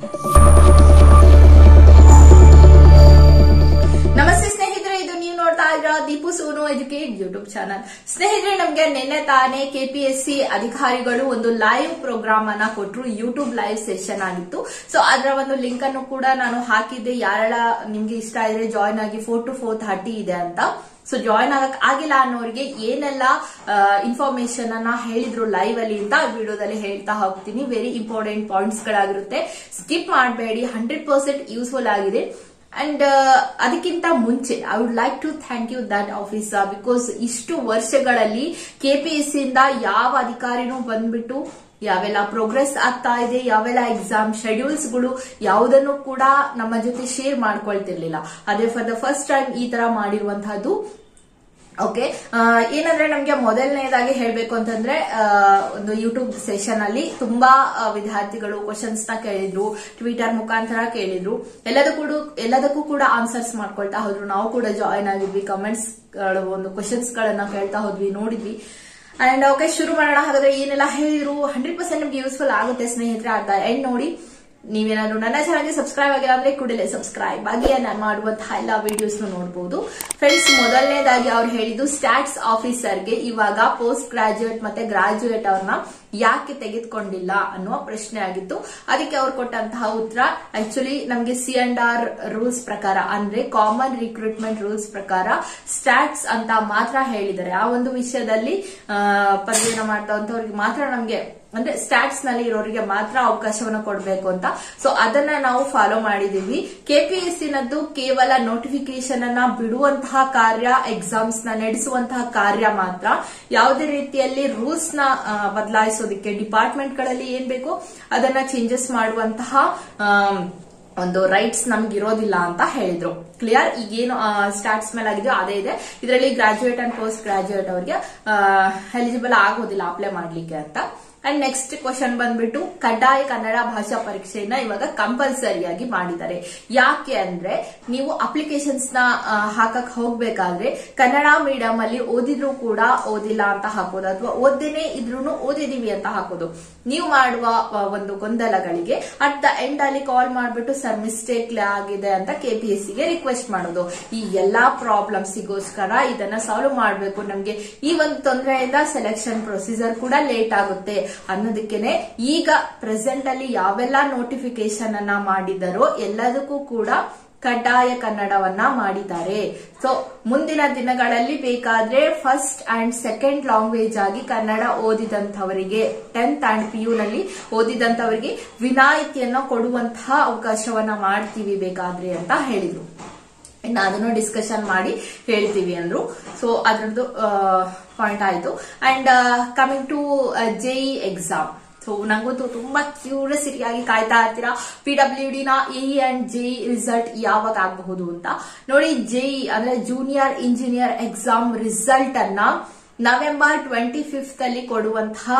ನಮಸ್ತೆ ಸ್ನೇಹಿತರೆ ಇದು ನೀವು ನೋಡ್ತಾ ಇದ್ರ Deepu Sonu educate YouTube channel ಸ್ನೇಹಿತರೆ ನಮ್ಗೆ ನಿನ್ನೆ ತಾನೇ ಕೆಪಿಎಸ್ಸಿ ಅಧಿಕಾರಿಗಳು ಒಂದು ಲೈವ್ ಪ್ರೋಗ್ರಾಮ್ ಅನ್ನ ಕೊಟ್ರು ಯೂಟ್ಯೂಬ್ ಲೈವ್ ಸೆಷನ್ ಆಗಿತ್ತು ಸೊ ಅದರ ಒಂದು ಲಿಂಕ್ ಅನ್ನು ಕೂಡ ನಾನು ಹಾಕಿದ್ದೆ ಯಾರೆಲ್ಲ ನಿಮ್ಗೆ ಇಷ್ಟ ಇದ್ರೆ ಜಾಯ್ನ್ ಆಗಿ ಫೋರ್ ಟು ಫೋರ್ ಥರ್ಟಿ ಇದೆ ಅಂತ ಸೊ ಜಾಯ್ನ್ ಆಗಕ್ ಆಗಿಲ್ಲ ಅನ್ನೋರಿಗೆ ಏನೆಲ್ಲ ಇನ್ಫಾರ್ಮೇಶನ್ ಅನ್ನ ಹೇಳಿದ್ರು ಲೈವ್ ಅಲ್ಲಿ ಅಂತ ವಿಡಿಯೋದಲ್ಲಿ ಹೇಳ್ತಾ ಹೋಗ್ತೀನಿ ವೆರಿ ಇಂಪಾರ್ಟೆಂಟ್ ಪಾಯಿಂಟ್ಸ್ ಗಳಾಗಿರುತ್ತೆ ಸ್ಕಿಪ್ ಮಾಡಬೇಡಿ ಹಂಡ್ರೆಡ್ ಪರ್ಸೆಂಟ್ ಯೂಸ್ಫುಲ್ ಆಗಿದೆ ಅಂಡ್ ಅದಕ್ಕಿಂತ ಮುಂಚೆ I would like to thank you that officer because ಇಷ್ಟು ವರ್ಷಗಳಲ್ಲಿ ಕೆಪಿಎಸ್ಸಿ ಇಂದ ಯಾವ ಅಧಿಕಾರಿನೂ ಬಂದ್ಬಿಟ್ಟು ಯಾವೆಲ್ಲ ಪ್ರೋಗ್ರೆಸ್ ಆಗ್ತಾ ಇದೆ ಯಾವೆಲ್ಲ ಎಕ್ಸಾಮ್ ಶೆಡ್ಯೂಲ್ಸ್ ಗಳು ಯಾವುದನ್ನು ಕೂಡ ನಮ್ಮ ಜೊತೆ ಶೇರ್ ಮಾಡ್ಕೊಳ್ತಿರ್ಲಿಲ್ಲ ಅದೇ ಫಾರ್ ದ ಫಸ್ಟ್ ಟೈಮ್ ಈ ತರ ಮಾಡಿರುವಂತಹದ್ದು ಓಕೆ ಏನಂದ್ರೆ ನಮ್ಗೆ ಮೊದಲನೇದಾಗಿ ಹೇಳ್ಬೇಕು ಅಂತಂದ್ರೆ ಆ, ಒಂದು ಯೂಟ್ಯೂಬ್ ಸೆಷನ್ ಅಲ್ಲಿ ತುಂಬಾ ಆ, ವಿದ್ಯಾರ್ಥಿಗಳು ಕ್ವಶನ್ಸ್ ನ ಕೇಳಿದ್ರು ಟ್ವಿಟರ್ ಮುಖಾಂತರ ಕೇಳಿದ್ರು ಎಲ್ಲದಕ್ಕೂ ಕೂಡ ಎಲ್ಲದಕ್ಕೂ ಕೂಡ ಆನ್ಸರ್ಸ್ ಮಾಡ್ಕೊಳ್ತಾ ಹೋದ್ರು ನಾವು ಕೂಡ ಜಾಯಿನ್ ಆಗಿದ್ವಿ ಕಮೆಂಟ್ಸ್ ಒಂದು ಕ್ವಶನ್ಸ್ ಗಳನ್ನ ಕೇಳ್ತಾ ಹೋದ್ವಿ ನೋಡಿದ್ವಿ ಅಂಡ್ ಓಕೆ ಶುರು ಮಾಡೋಣ ಹಾಗಾದ್ರೆ ಏನೆಲ್ಲ ಹೇಳಿದ್ರು ಹಂಡ್ರೆಡ್ ಪರ್ಸೆಂಟ್ ನಿಮ್ಗೆ ಯೂಸ್ಫುಲ್ ಆಗುತ್ತೆ ಸ್ನೇಹಿತರೆ ಅರ್ಧ ಎಂಡ್ ನೋಡಿ ನೀವೇನಾದ್ರೂ ನನ್ನ ಚಾನಲ್ಗೆ ಸಬ್ಸ್ಕ್ರೈಬ್ ಆಗಿಲ್ಲ ಅಂದ್ರೆ ಕೂಡಲೇ ಸಬ್ಸ್ಕ್ರೈಬ್ ಆಗಿ ನಾನು ಮಾಡುವಂತಹ ಎಲ್ಲ ವಿಡಿಯೋಸ್ ನೋಡಬಹುದು ಫ್ರೆಂಡ್ಸ್ ಮೊದಲನೇದಾಗಿ ಅವ್ರು ಹೇಳಿದ್ದು ಸ್ಟಾಟ್ಸ್ ಆಫೀಸರ್ಗೆ ಇವಾಗ ಪೋಸ್ಟ್ ಗ್ರಾಜುಯೇಟ್ ಮತ್ತೆ ಗ್ರಾಜುಯೇಟ್ ಅವ್ರನ್ನ ಯಾಕೆ ತೆಗೆದುಕೊಂಡಿಲ್ಲ ಅನ್ನುವ ಪ್ರಶ್ನೆ ಆಗಿತ್ತು ಅದಕ್ಕೆ ಅವ್ರು ಕೊಟ್ಟಂತಹ ಉತ್ತರ ಆಕ್ಚುಲಿ ನಮಗೆ ಸಿ ಅಂಡ್ ಆರ್ ರೂಲ್ಸ್ ಪ್ರಕಾರ ಅಂದ್ರೆ ಕಾಮನ್ ರಿಕ್ರೂಟ್ಮೆಂಟ್ ರೂಲ್ಸ್ ಪ್ರಕಾರ ಸ್ಟಾಟ್ಸ್ ಅಂತ ಮಾತ್ರ ಹೇಳಿದ್ದಾರೆ ಆ ಒಂದು ವಿಷಯದಲ್ಲಿ ಆ, ಪದವಿನ ಮಾಡ್ತವಂತವ್ರಿಗೆ ಮಾತ್ರ ನಮ್ಗೆ ಅಂದ್ರೆ ಸ್ಟಾಟ್ಸ್ ನಲ್ಲಿ ಇರೋರಿಗೆ ಮಾತ್ರ ಅವಕಾಶವನ್ನ ಕೊಡಬೇಕು ಅಂತ ಸೊ ಅದನ್ನ ನಾವು ಫಾಲೋ ಮಾಡಿದೀವಿ ಕೆಪಿಎಸ್ಸಿ ನದ್ದು ಕೇವಲ ನೋಟಿಫಿಕೇಶನ್ ಅನ್ನ ಬಿಡುವಂತಹ ಕಾರ್ಯ ಎಕ್ಸಾಮ್ಸ್ ನ ನಡೆಸುವಂತಹ ಕಾರ್ಯ ಮಾತ್ರ ಯಾವುದೇ ರೀತಿಯಲ್ಲಿ ರೂಲ್ಸ್ ನ ಆ, ಬದಲಾಯಿಸೋದಕ್ಕೆ ಡಿಪಾರ್ಟ್ಮೆಂಟ್ ಗಳಲ್ಲಿ ಏನ್ ಬೇಕು ಅದನ್ನ ಚೇಂಜಸ್ ಮಾಡುವಂತಹ ಆಮ್, ಒಂದು ರೈಟ್ಸ್ ನಮ್ಗೆ ಇರೋದಿಲ್ಲ ಅಂತ ಹೇಳಿದ್ರು ಕ್ಲಿಯರ್ ಈಗೇನು ಸ್ಟಾರ್ಟ್ಸ್ ಮೇಲೆ ಆಗಿದೆಯೋ ಅದೇ ಇದೆ ಇದರಲ್ಲಿ ಗ್ರಾಜುಯೇಟ್ ಅಂಡ್ ಪೋಸ್ಟ್ ಗ್ರಾಜುಯೇಟ್ ಅವರಿಗೆ ಎಲಿಜಿಬಲ್ ಆಗೋದಿಲ್ಲ ಅಪ್ಲೈ ಮಾಡ್ಲಿಕ್ಕೆ ಅಂತ ಅಂಡ್ ನೆಕ್ಸ್ಟ್ ಕ್ವಶನ್ ಬಂದ್ಬಿಟ್ಟು ಕಡ್ಡಾಯ ಕನ್ನಡ ಭಾಷಾ ಪರೀಕ್ಷೆಯನ್ನ ಇವಾಗ ಕಂಪಲ್ಸರಿಯಾಗಿ ಮಾಡಿದ್ದಾರೆ ಯಾಕೆ ಅಂದ್ರೆ ನೀವು ಅಪ್ಲಿಕೇಶನ್ಸ್ ನ ಆ, ಹಾಕಕ್ ಹೋಗ್ಬೇಕಾದ್ರೆ ಕನ್ನಡ ಮೀಡಿಯಂ ಅಲ್ಲಿ ಓದಿದ್ರು ಕೂಡ ಓದಿಲ್ಲ ಅಂತ ಹಾಕೋದು ಅಥವಾ ಓದ್ದೇನೆ ಇದ್ರೂ ಓದಿದೀವಿ ಅಂತ ಹಾಕೋದು ನೀವು ಮಾಡುವ ಆ, ಒಂದು ಗೊಂದಲಗಳಿಗೆ ಅಟ್ ದ ಎಂಡ್ ಅಲ್ಲಿ ಕಾಲ್ ಮಾಡ್ಬಿಟ್ಟು ಸರ್ ಮಿಸ್ಟೇಕ್ ಆಗಿದೆ ಅಂತ ಕೆಪಿಎಸ್ಸಿ ಗೆ ರಿಕ್ವೆಸ್ಟ್ ಮಾಡೋದು ಈ ಎಲ್ಲಾ ಪ್ರಾಬ್ಲಮ್ಸಿಗೋಸ್ಕರ ಇದನ್ನ ಸಾಲ್ವ್ ಮಾಡಬೇಕು ನಮ್ಗೆ ಈ ಒಂದು ತೊಂದರೆಯಿಂದ ಸೆಲೆಕ್ಷನ್ ಪ್ರೊಸೀಜರ್ ಕೂಡ ಲೇಟ್ ಆಗುತ್ತೆ ಅನ್ನೋದಕ್ಕೇನೆ ಈಗ ಪ್ರೆಸೆಂಟ್ ಅಲ್ಲಿ ಯಾವೆಲ್ಲ ನೋಟಿಫಿಕೇಶನ್ ಅನ್ನ ಮಾಡಿದರೋ ಎಲ್ಲದಕ್ಕೂ ಕೂಡ ಕಡ್ಡಾಯ ಕನ್ನಡವನ್ನ ಮಾಡಿದ್ದಾರೆ ಸೊ ಮುಂದಿನ ದಿನಗಳಲ್ಲಿ ಬೇಕಾದ್ರೆ ಫಸ್ಟ್ ಅಂಡ್ ಸೆಕೆಂಡ್ ಲ್ಯಾಂಗ್ವೇಜ್ ಆಗಿ ಕನ್ನಡ ಓದಿದಂತವರಿಗೆ ಟೆಂತ್ ಅಂಡ್ ಪಿ ಯು ನಲ್ಲಿ ಓದಿದಂತವರಿಗೆ ವಿನಾಯಿತಿಯನ್ನ ಕೊಡುವಂತಹ ಅವಕಾಶವನ್ನ ಮಾಡ್ತೀವಿ ಬೇಕಾದ್ರೆ ಅಂತ ಹೇಳಿದ್ರು ಇನ್ನು ಅದನ್ನು ಡಿಸ್ಕಷನ್ ಮಾಡಿ ಹೇಳ್ತೀವಿ ಅಂದ್ರು ಸೊ ಅದ್ರದ್ದು ಪಾಯಿಂಟ್ ಆಯ್ತು and coming to JE exam so ನಂಗಂತೂ ತುಂಬಾ ಕ್ಯೂರಿಯಾಸಿಟಿ ಆಗಿ ಕಾಯ್ತಾ ಇರ್ತೀರಾ ಪಿ ಡಬ್ಲ್ಯೂ ಡಿ ನ ಎ ಅಂಡ್ ಜೆಇ ರಿಸಲ್ಟ್ ಯಾವಾಗ ಆಗಬಹುದು ಅಂತ ನೋಡಿ ಜೆಇ ಅಂದ್ರೆ ಜೂನಿಯರ್ ಇಂಜಿನಿಯರ್ ಎಕ್ಸಾಮ್ ರಿಸಲ್ಟ್ ಅನ್ನ ನವೆಂಬರ್ ಟ್ವೆಂಟಿ ಫಿಫ್ತ್ ಅಲ್ಲಿ ಕೊಡುವಂತಹ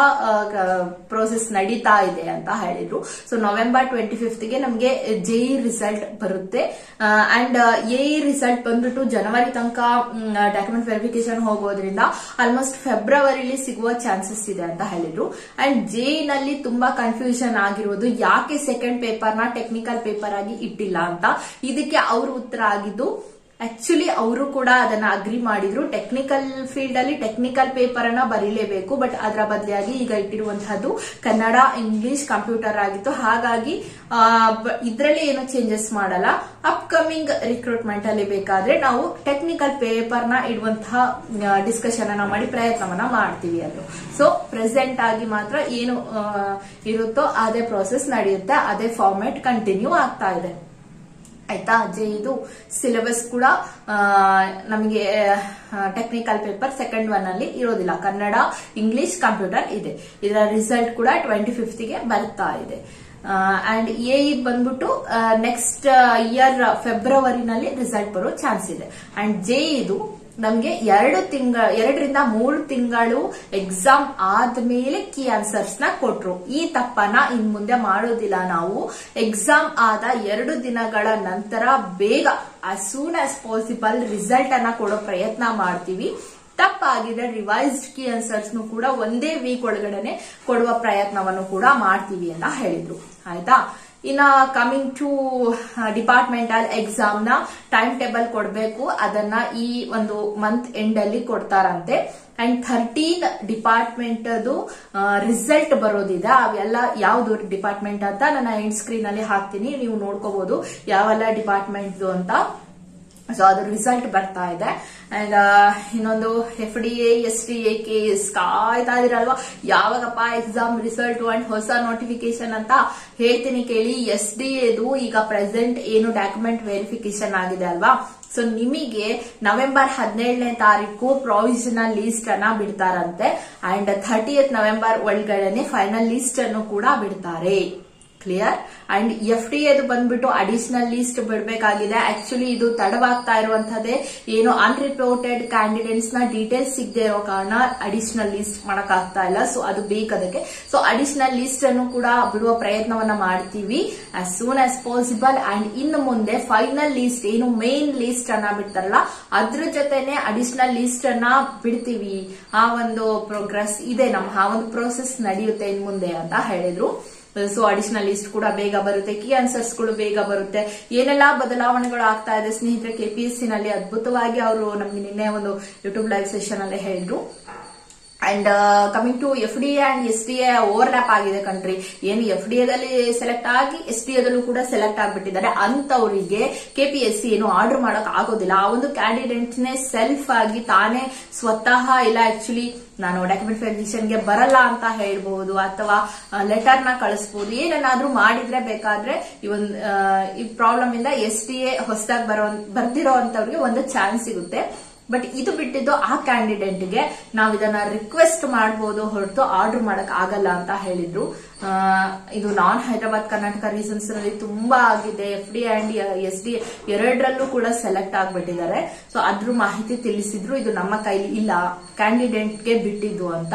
ಪ್ರೋಸೆಸ್ ನಡೀತಾ ಇದೆ ಅಂತ ಹೇಳಿದ್ರು ಸೊ ನವೆಂಬರ್ ಟ್ವೆಂಟಿ ಫಿಫ್ತ್ ಗೆ ನಮಗೆ ಜೆಇ ರಿಸಲ್ಟ್ ಬರುತ್ತೆ ಅಂಡ್ ಎಇ ರಿಸಲ್ಟ್ ಬಂದ್ಬಿಟ್ಟು ಜನವರಿ ತನಕ ಡಾಕ್ಯುಮೆಂಟ್ ವೆರಿಫಿಕೇಶನ್ ಹೋಗೋದ್ರಿಂದ ಆಲ್ಮೋಸ್ಟ್ ಫೆಬ್ರವರಿಲಿ ಸಿಗುವ ಚಾನ್ಸಸ್ ಇದೆ ಅಂತ ಹೇಳಿದ್ರು ಅಂಡ್ ಜೆಇ ನಲ್ಲಿ ತುಂಬಾ ಕನ್ಫ್ಯೂಷನ್ ಆಗಿರೋದು ಯಾಕೆ ಸೆಕೆಂಡ್ ಪೇಪರ್ ನ ಟೆಕ್ನಿಕಲ್ ಪೇಪರ್ ಆಗಿ ಇಟ್ಟಿಲ್ಲ ಅಂತ ಇದಕ್ಕೆ ಅವ್ರ ಉತ್ತರ ಆಗಿದ್ದು ಆಕ್ಚುಲಿ ಅವರು ಕೂಡ ಅದನ್ನ ಅಗ್ರಿ ಮಾಡಿದ್ರು ಟೆಕ್ನಿಕಲ್ ಫೀಲ್ಡ್ ಅಲ್ಲಿ ಟೆಕ್ನಿಕಲ್ ಪೇಪರ್ ಅನ್ನ ಬರೀಲೇಬೇಕು ಬಟ್ ಅದರ ಬದಲಾಗಿ ಈಗ ಇಟ್ಟಿರುವಂತಹದ್ದು ಕನ್ನಡ ಇಂಗ್ಲಿಷ್ ಕಂಪ್ಯೂಟರ್ ಆಗಿತ್ತು ಹಾಗಾಗಿ ಇದರಲ್ಲಿ ಏನು ಚೇಂಜಸ್ ಮಾಡಲ್ಲ ಅಪ್ಕಮಿಂಗ್ ರಿಕ್ರೂಟ್ಮೆಂಟ್ ಅಲ್ಲಿ ಬೇಕಾದ್ರೆ ನಾವು ಟೆಕ್ನಿಕಲ್ ಪೇಪರ್ ನ ಇಡುವಂತಹ ಡಿಸ್ಕಷನ್ ಅನ್ನ ಮಾಡಿ ಪ್ರಯತ್ನವನ್ನ ಮಾಡ್ತೀವಿ ಅದು ಸೊ ಪ್ರೆಸೆಂಟ್ ಆಗಿ ಮಾತ್ರ ಏನು ಆ, ಇರುತ್ತೋ ಅದೇ ಪ್ರೋಸೆಸ್ ನಡೆಯುತ್ತೆ ಅದೇ ಫಾರ್ಮೆಟ್ ಕಂಟಿನ್ಯೂ ಆಗ್ತಾ ಇದೆ ಆಯ್ತಾ ಜೆ ಇದು ಸಿಲೆಬಸ್ ಕೂಡ ಆ, ನಮಗೆ ಟೆಕ್ನಿಕಲ್ ಪೇಪರ್ ಸೆಕೆಂಡ್ ಒನ್ ಅಲ್ಲಿ ಇರೋದಿಲ್ಲ ಕನ್ನಡ ಇಂಗ್ಲಿಷ್ ಕಂಪ್ಯೂಟರ್ ಇದೆ ಇದರ ರಿಸಲ್ಟ್ ಕೂಡ ಟ್ವೆಂಟಿ ಫಿಫ್ತ್ಗೆ ಬರ್ತಾ ಇದೆ ಅಂಡ್ ಎ ಬಂದ್ಬಿಟ್ಟು ನೆಕ್ಸ್ಟ್ ಇಯರ್ ಫೆಬ್ರವರಿನಲ್ಲಿ ರಿಸಲ್ಟ್ ಬರೋ ಚಾನ್ಸ್ ಇದೆ ಅಂಡ್ ಜೆ ಇದು ನಮ್ಗೆ ಎರಡು ತಿಂಗಳ ಎರಡರಿಂದ ಮೂರು ತಿಂಗಳು ಎಕ್ಸಾಮ್ ಆದ್ಮೇಲೆ ಕೀ ಆನ್ಸರ್ಸ್ ನ ಕೊಟ್ರು ಈ ತಪ್ಪನ ಇನ್ ಮುಂದೆ ಮಾಡೋದಿಲ್ಲ ನಾವು ಎಕ್ಸಾಮ್ ಆದ ಎರಡು ದಿನಗಳ ನಂತರ ಬೇಗ as soon as possible result ಅನ್ನ ಕೊಡೋ ಪ್ರಯತ್ನ ಮಾಡ್ತೀವಿ ತಪ್ಪಾಗಿದೆ ರಿವೈಸ್ಡ್ ಕೀ ಆನ್ಸರ್ಸ್ ಕೂಡ ಒಂದೇ ವೀಕ್ ಒಳಗಡೆನೆ ಕೊಡುವ ಪ್ರಯತ್ನವನ್ನು ಕೂಡ ಮಾಡ್ತೀವಿ ಅಂತ ಹೇಳಿದ್ರು ಆಯ್ತಾ ಇನ್ನ ಕಮಿಂಗ್ ಟು ಡಿಪಾರ್ಟ್ಮೆಂಟಲ್ ಎಕ್ಸಾಮ್ ನ ಟೈಮ್ ಟೇಬಲ್ ಕೊಡಬೇಕು ಅದನ್ನ ಈ ಒಂದು ಮಂತ್ ಎಂಡ್ ಅಲ್ಲಿ ಕೊಡ್ತಾರಂತೆ ಅಂಡ್ ಥರ್ಟೀನ್ ಡಿಪಾರ್ಟ್ಮೆಂಟ್ ಅದು ರಿಸಲ್ಟ್ ಬರೋದಿದೆ ಅವೆಲ್ಲ ಯಾವ್ದು ಡಿಪಾರ್ಟ್ಮೆಂಟ್ ಅಂತ ನನ್ನ ಎಂಡ್ ಸ್ಕ್ರೀನ್ ಅಲ್ಲಿ ಹಾಕ್ತೀನಿ ನೀವು ನೋಡ್ಕೋಬಹುದು ಯಾವೆಲ್ಲ ಡಿಪಾರ್ಟ್ಮೆಂಟ್ ಅಂತ ಸೊ ಅದು ರಿಸಲ್ಟ್ ಬರ್ತಾ ಇದೆ ಅಂಡ್ ಇನ್ನೊಂದು F D A S D A K S ಕಾಯ್ತಾ ಇದಿರಲ್ವಾ ಯಾವಾಗಪ್ಪ ಎಕ್ಸಾಮ್ ರಿಸಲ್ಟ್ ಅಂಡ್ ಹೊಸ ನೋಟಿಫಿಕೇಶನ್ ಅಂತ ಹೇಳ್ತೀನಿ ಕೇಳಿ ಎಸ್ ಡಿ ಎದು ಈಗ ಪ್ರೆಸೆಂಟ್ ಏನು ಡಾಕ್ಯುಮೆಂಟ್ ವೆರಿಫಿಕೇಶನ್ ಆಗಿದೆ ಅಲ್ವಾ ಸೊ ನಿಮಗೆ ನವೆಂಬರ್ ಹದಿನೇಳನೇ ತಾರೀಕು ಪ್ರಾವಿಷನಲ್ ಲೀಸ್ಟ್ ಅನ್ನ ಬಿಡ್ತಾರಂತೆ ಅಂಡ್ ಥರ್ಟಿಯತ್ ನವೆಂಬರ್ ಒಳಗಡೆನೆ ಫೈನಲ್ ಲಿಸ್ಟ್ ಅನ್ನು ಕೂಡ ಬಿಡ್ತಾರೆ ಕ್ಲಿಯರ್ ಅಂಡ್ ಎಫ್ ಡಿ ಅದು ಬಂದ್ಬಿಟ್ಟು ಅಡಿಷನಲ್ ಲಿಸ್ಟ್ ಬಿಡಬೇಕಾಗಿದೆ ಆಕ್ಚುಲಿ ಇದು ತಡವಾಗ್ತಾ ಇರುವಂತದ್ದೇ ಏನು ಅನ್ರಿಪೋರ್ಟೆಡ್ ಕ್ಯಾಂಡಿಡೇಟ್ಸ್ ನ ಡೀಟೇಲ್ಸ್ ಸಿಗದೆ ಇರೋ ಕಾರಣ ಅಡಿಷನಲ್ ಲಿಸ್ಟ್ ಮಾಡಕ್ ಆಗ್ತಾ ಇಲ್ಲ ಸೊ ಅದು ಬೇಕದಕ್ಕೆ ಸೊ ಅಡಿಷನಲ್ ಲಿಸ್ಟ್ ಅನ್ನು ಕೂಡ ಬಿಡುವ ಪ್ರಯತ್ನವನ್ನ ಮಾಡ್ತೀವಿ as soon as possible and ಇನ್ನು ಮುಂದೆ ಫೈನಲ್ ಲಿಸ್ಟ್ ಏನು ಮೇನ್ ಲಿಸ್ಟ್ ಅನ್ನ ಬಿಡ್ತಾರಲ್ಲ ಅದ್ರ ಜೊತೆನೆ ಅಡಿಷನಲ್ ಲಿಸ್ಟ್ ಅನ್ನ ಬಿಡ್ತೀವಿ ಆ ಒಂದು ಪ್ರೋಗ್ರೆಸ್ ಇದೆ ನಮ್ಮ ಆ ಒಂದು ಪ್ರೋಸೆಸ್ ನಡೆಯುತ್ತೆ ಇನ್ ಮುಂದೆ ಅಂತ ಹೇಳಿದ್ರು ಸೊ ಅಡಿಷನಲ್ ಲಿಸ್ಟ್ ಕೂಡ ಬೇಗ ಬರುತ್ತೆ ಕೀ ಆನ್ಸರ್ಸ್ ಗಳು ಬೇಗ ಬರುತ್ತೆ ಏನೆಲ್ಲಾ ಬದಲಾವಣೆಗಳು ಆಗ್ತಾ ಇದೆ ಸ್ನೇಹಿತರೆ ಕೆಪಿಎಸ್ಸಿ ನಲ್ಲಿ ಅದ್ಭುತವಾಗಿ ಅವರು ನಮ್ಗೆ ನಿನ್ನೆ ಒಂದು ಯೂಟ್ಯೂಬ್ ಲೈವ್ ಸೆಷನ್ ಅಲ್ಲೇ ಹೇಳಿದ್ರು and coming to F D and S D A overlap ಆಗಿದೆ ಕಂಟ್ರಿ ಏನು ಎಫ್ ಡಿ ಎದಲ್ಲಿ ಸೆಲೆಕ್ಟ್ ಆಗಿ ಎಸ್ ಡಿ ಎದಲ್ಲೂ ಕೂಡ ಸೆಲೆಕ್ಟ್ ಆಗ್ಬಿಟ್ಟಿದ್ದಾರೆ ಅಂತವರಿಗೆ ಕೆಪಿಎಸ್ಸಿ ಏನು ಆರ್ಡರ್ ಮಾಡಕ್ ಆಗೋದಿಲ್ಲ ಆ ಒಂದು ಕ್ಯಾಂಡಿಡೇಟ್ನೇ ಸೆಲ್ಫ್ ಆಗಿ ತಾನೇ ಸ್ವತಃ ಇಲ್ಲ ಆಕ್ಚುಲಿ ನಾನು ಡಾಕ್ಯುಮೆಂಟ್ ವೆರಿಫಿಕೇಶನ್ಗೆ ಬರಲ್ಲ ಅಂತ ಹೇಳ್ಬಹುದು ಅಥವಾ ಲೆಟರ್ ನ ಕಳಿಸಬಹುದು ಏನನ್ನಾದ್ರೂ ಮಾಡಿದ್ರೆ ಬೇಕಾದ್ರೆ ಈ ಒಂದು ಈ ಪ್ರಾಬ್ಲಮ್ ಇಂದ ಎಸ್ ಡಿ ಎ ಹೊಸದಾಗಿ ಬರೋ ಬರ್ದಿರೋ ಅಂತವ್ರಿಗೆ ಒಂದು ಚಾನ್ಸ್ ಸಿಗುತ್ತೆ ಬಟ್ ಇದು ಬಿಟ್ಟಿದ್ದು ಆ ಕ್ಯಾಂಡಿಡೇಟ್ಗೆ ನಾವು ಇದನ್ನ ರಿಕ್ವೆಸ್ಟ್ ಮಾಡಬಹುದು ಹೊರತು ಆರ್ಡರ್ ಮಾಡಕ್ ಆಗಲ್ಲ ಅಂತ ಹೇಳಿದ್ರು ಆ, ಇದು ನಾನ್ ಹೈದರಾಬಾದ್ ಕರ್ನಾಟಕ ರೀಸನ್ಸ್ ನಲ್ಲಿ ತುಂಬಾ ಆಗಿದೆ F D and S D ಎರಡರಲ್ಲೂ ಕೂಡ ಸೆಲೆಕ್ಟ್ ಆಗ್ಬಿಟ್ಟಿದ್ದಾರೆ ಸೊ ಅದ್ರ ಮಾಹಿತಿ ತಿಳಿಸಿದ್ರು ಇದು ನಮ್ಮ ಕೈಲಿ ಇಲ್ಲ ಕ್ಯಾಂಡಿಡೇಟ್ಗೆ ಬಿಟ್ಟಿದ್ದು ಅಂತ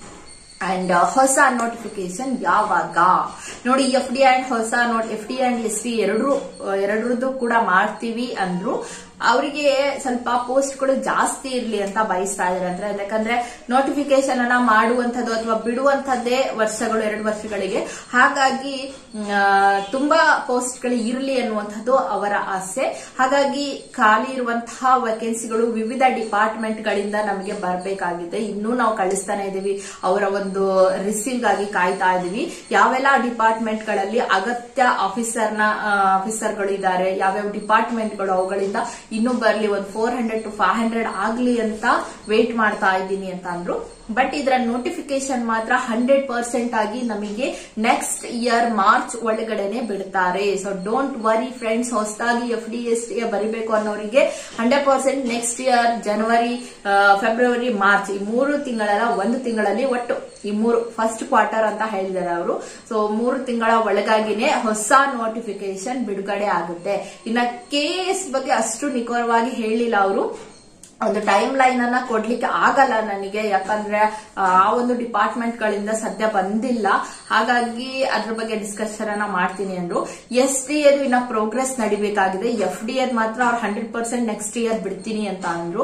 ಅಂಡ್ ಹೊಸ ನೋಟಿಫಿಕೇಶನ್ ಯಾವಾಗ ನೋಡಿ ಎಫ್ ಡಿ ಅಂಡ್ ಹೊಸ note F D and S D ಎರಡರೂ ಎರಡರದ್ದು ಕೂಡ ಮಾಡ್ತೀವಿ ಅಂದ್ರು ಅವರಿಗೆ ಸ್ವಲ್ಪ ಪೋಸ್ಟ್ಗಳು ಜಾಸ್ತಿ ಇರ್ಲಿ ಅಂತ ಬಯಸ್ತಾ ಇದಾರೆ ಅಂದ್ರೆ ಯಾಕಂದ್ರೆ ನೋಟಿಫಿಕೇಶನ್ ಅನ್ನ ಮಾಡುವಂತದ್ದು ಅಥವಾ ಬಿಡುವಂತದ್ದೇ ವರ್ಷಗಳು ಎರಡು ವರ್ಷಗಳಿಗೆ ಹಾಗಾಗಿ ಆ, ತುಂಬಾ ಪೋಸ್ಟ್ಗಳು ಇರಲಿ ಅನ್ನುವಂಥದ್ದು ಅವರ ಆಸೆ ಹಾಗಾಗಿ ಖಾಲಿ ಇರುವಂತಹ ವೇಕೆನ್ಸಿಗಳು ವಿವಿಧ ಡಿಪಾರ್ಟ್ಮೆಂಟ್ ಗಳಿಂದ ನಮಗೆ ಬರಬೇಕಾಗಿದೆ ಇನ್ನೂ ನಾವು ಕಳಿಸ್ತಾನೆ ಇದೀವಿ ಅವರ ಒಂದು ರಿಸೀವ್ ಗಾಗಿ ಕಾಯ್ತಾ ಇದೀವಿ ಯಾವೆಲ್ಲ ಡಿಪಾರ್ಟ್ಮೆಂಟ್ ಗಳಲ್ಲಿ ಅಗತ್ಯ ಆಫೀಸರ್ನ ಆಫೀಸರ್ಗಳು ಇದ್ದಾರೆ ಯಾವ್ಯಾವ ಡಿಪಾರ್ಟ್ಮೆಂಟ್ಗಳು ಅವುಗಳಿಂದ ಇನ್ನೂ ಬರ್ಲಿ ಒಂದು four hundred to five hundred ಆಗ್ಲಿ ಅಂತ ವೇಟ್ ಮಾಡ್ತಾ ಇದ್ದೀನಿ ಅಂತ ಅಂದ್ರು ಬಟ್ ಇದರ ನೋಟಿಫಿಕೇಶನ್ ಮಾತ್ರ ಹಂಡ್ರೆಡ್ ಪರ್ಸೆಂಟ್ ಆಗಿ ನಮಗೆ ನೆಕ್ಸ್ಟ್ ಇಯರ್ ಮಾರ್ಚ್ ಒಳಗಡೆನೆ ಬಿಡ್ತಾರೆ ಸೊ ಡೋಂಟ್ ವರಿ ಫ್ರೆಂಡ್ಸ್ ಹೊಸದಾಗಿ ಎಫ್ ಡಿ ಎಸ್ ಟಿ ಬರಿಬೇಕು ಅನ್ನೋರಿಗೆ hundred percent next year January February March ಈ ಮೂರು ತಿಂಗಳ ಒಂದು ತಿಂಗಳಲ್ಲಿ ಒಟ್ಟು ಈ ಮೂರು ಫಸ್ಟ್ ಕ್ವಾರ್ಟರ್ ಅಂತ ಹೇಳಿದ್ದಾರೆ ಅವರು ಸೊ ಮೂರು ತಿಂಗಳ ಒಳಗಾಗಿನೇ ಹೊಸ ನೋಟಿಫಿಕೇಶನ್ ಬಿಡುಗಡೆ ಆಗುತ್ತೆ ಇನ್ನ ಕೆ ಎಸ್ ಬಗ್ಗೆ ಅಷ್ಟು ನಿಖರವಾಗಿ ಹೇಳಿಲ್ಲ ಅವರು ಒಂದು ಟೈಮ್ ಲೈನ್ ಅನ್ನ ಕೊಡ್ಲಿಕ್ಕೆ ಆಗಲ್ಲ ನನಗೆ ಯಾಕಂದ್ರೆ ಆ ಒಂದು ಡಿಪಾರ್ಟ್ಮೆಂಟ್ ಗಳಿಂದ ಸದ್ಯ ಬಂದಿಲ್ಲ ಹಾಗಾಗಿ ಅದ್ರ ಬಗ್ಗೆ ಡಿಸ್ಕಷನ್ ಅನ್ನ ಮಾಡ್ತೀನಿ ಅಂದ್ರು ಎಸ್ ಡಿ ಎದು ಇನ್ನ ಪ್ರೋಗ್ರೆಸ್ ನಡಿಬೇಕಾಗಿದೆ ಎಫ್ ಡಿ ಎದ್ ಮಾತ್ರ ಅವ್ರು ಹಂಡ್ರೆಡ್ ಪರ್ಸೆಂಟ್ ನೆಕ್ಸ್ಟ್ ಇಯರ್ ಬಿಡ್ತೀನಿ ಅಂತ ಅಂದ್ರು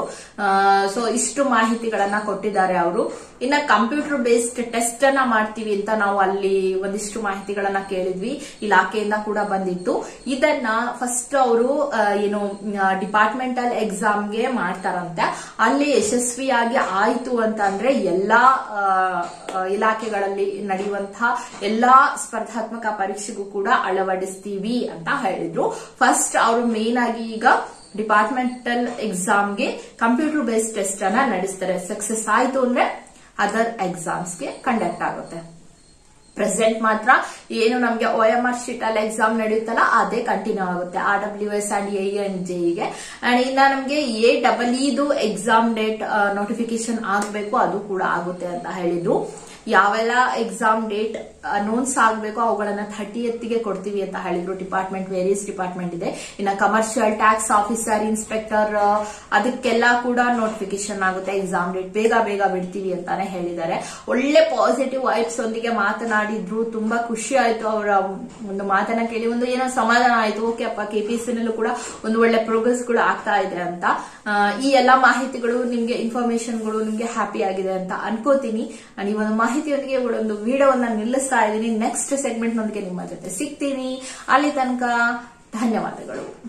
ಸೊ ಇಷ್ಟು ಮಾಹಿತಿಗಳನ್ನ ಕೊಟ್ಟಿದ್ದಾರೆ ಅವರು ಇನ್ನ ಕಂಪ್ಯೂಟರ್ ಬೇಸ್ಡ್ ಟೆಸ್ಟ್ ಅನ್ನ ಮಾಡ್ತೀವಿ ಅಂತ ನಾವು ಅಲ್ಲಿ ಒಂದಿಷ್ಟು ಮಾಹಿತಿಗಳನ್ನ ಕೇಳಿದ್ವಿ ಇಲಾಖೆಯಿಂದ ಕೂಡ ಬಂದಿತ್ತು ಇದನ್ನ ಫಸ್ಟ್ ಅವರು ಏನು ಡಿಪಾರ್ಟ್ಮೆಂಟಲ್ ಎಕ್ಸಾಮ್ಗೆ ಮಾಡ್ತಾರಂತೆ ಅಲ್ಲಿ ಯಶಸ್ವಿಯಾಗಿ ಆಯ್ತು ಅಂತಂದ್ರೆ ಎಲ್ಲಾ ಆ, ಆ, ಇಲಾಖೆಗಳಲ್ಲಿ ನಡೆಯುವಂತಹ ಎಲ್ಲಾ ಸ್ಪರ್ಧಾತ್ಮಕ ಪರೀಕ್ಷೆಗೂ ಕೂಡ ಅಳವಡಿಸ್ತೀವಿ ಅಂತ ಹೇಳಿದ್ರು ಫಸ್ಟ್ ಅವರು ಮೇನ್ ಆಗಿ ಈಗ ಡಿಪಾರ್ಟ್ಮೆಂಟಲ್ ಎಕ್ಸಾಮ್ಗೆ ಕಂಪ್ಯೂಟರ್ ಬೇಸ್ಡ್ ಟೆಸ್ಟ್ ಅನ್ನ ನಡೆಸ್ತಾರೆ ಸಕ್ಸಸ್ ಆಯ್ತು ಅಂದ್ರೆ ಅದರ್ ಎಕ್ಸಾಮ್ಸ್ಗೆ ಕಂಡಕ್ಟ್ ಆಗುತ್ತೆ ಪ್ರೆಸೆಂಟ್ ಮಾತ್ರ ಏನು ನಮಗೆ ಒ ಎಂ ಆರ್ ಶೀಟ್ ಅಲ್ಲಿ ಎಕ್ಸಾಮ್ ನಡೆಯುತ್ತಲ್ಲ ಅದೇ ಕಂಟಿನ್ಯೂ ಆಗುತ್ತೆ R W S and A and ಜೆಗೆ ಅಂಡ್ ಇನ್ನ ನಮಗೆ ಎ ಡಬಲ್ ಇದು ಎಕ್ಸಾಮ್ ಡೇಟ್ ನೋಟಿಫಿಕೇಶನ್ ಆಗಬೇಕು ಅದು ಕೂಡ ಆಗುತ್ತೆ ಅಂತ ಹೇಳಿದ್ರು ಯಾವೆಲ್ಲ ಎಕ್ಸಾಮ್ ಡೇಟ್ ಅನೌನ್ಸ್ ಆಗಬೇಕು ಅವುಗಳನ್ನ ಥರ್ಟಿ ಎತ್ತಿಗೆ ಕೊಡ್ತೀವಿ ಅಂತ ಹೇಳಿದ್ರು ಡಿಪಾರ್ಟ್ಮೆಂಟ್ ವೇರಿಯಸ್ ಡಿಪಾರ್ಟ್ಮೆಂಟ್ ಇದೆ ಇನ್ನ ಕಮರ್ಷಿಯಲ್ ಟ್ಯಾಕ್ಸ್ ಆಫೀಸರ್ ಇನ್ಸ್ಪೆಕ್ಟರ್ ಅದಕ್ಕೆಲ್ಲ ಕೂಡ ನೋಟಿಫಿಕೇಶನ್ ಆಗುತ್ತೆ ಎಕ್ಸಾಮ್ ಡೇಟ್ ಬೇಗ ಬೇಗ ಬಿಡ್ತೀವಿ ಅಂತಾನೆ ಹೇಳಿದ್ದಾರೆ ಒಳ್ಳೆ ಪಾಸಿಟಿವ್ ವೈಬ್ಸ್ ಒಂದಿಗೆ ಮಾತನಾಡಿದ್ರು ತುಂಬಾ ಖುಷಿ ಆಯ್ತು ಅವರ ಒಂದು ಮಾತನ್ನ ಕೇಳಿ ಒಂದು ಏನೋ ಸಮಾಧಾನ ಆಯ್ತು ಓಕೆ ಅಪ್ಪ ಕೆಪಿಎಸ್ಸಿ ನಲ್ಲೂ ಕೂಡ ಒಂದು ಒಳ್ಳೆ ಪ್ರೋಗ್ರೆಸ್ ಗಳು ಆಗ್ತಾ ಇದೆ ಅಂತ ಆ, ಈ ಎಲ್ಲಾ ಮಾಹಿತಿಗಳು ನಿಮ್ಗೆ ಇನ್ಫಾರ್ಮೇಶನ್ಗಳು ನಿಮ್ಗೆ ಹ್ಯಾಪಿ ಆಗಿದೆ ಅಂತ ಅನ್ಕೋತೀನಿ ಈ ಒಂದು ಮಾಹಿತಿ ಮಾಹಿತಿಯೊಂದಿಗೆ ಒಂದು ವಿಡಿಯೋವನ್ನ ನಿಲ್ಲಿಸ್ತಾ ಇದ್ದೀನಿ ನೆಕ್ಸ್ಟ್ ಸೆಗ್ಮೆಂಟ್ ನೊಂದಿಗೆ ನಿಮ್ಮ ಜೊತೆ ಸಿಗ್ತೀನಿ ಅಲ್ಲಿ ತನಕ ಧನ್ಯವಾದಗಳು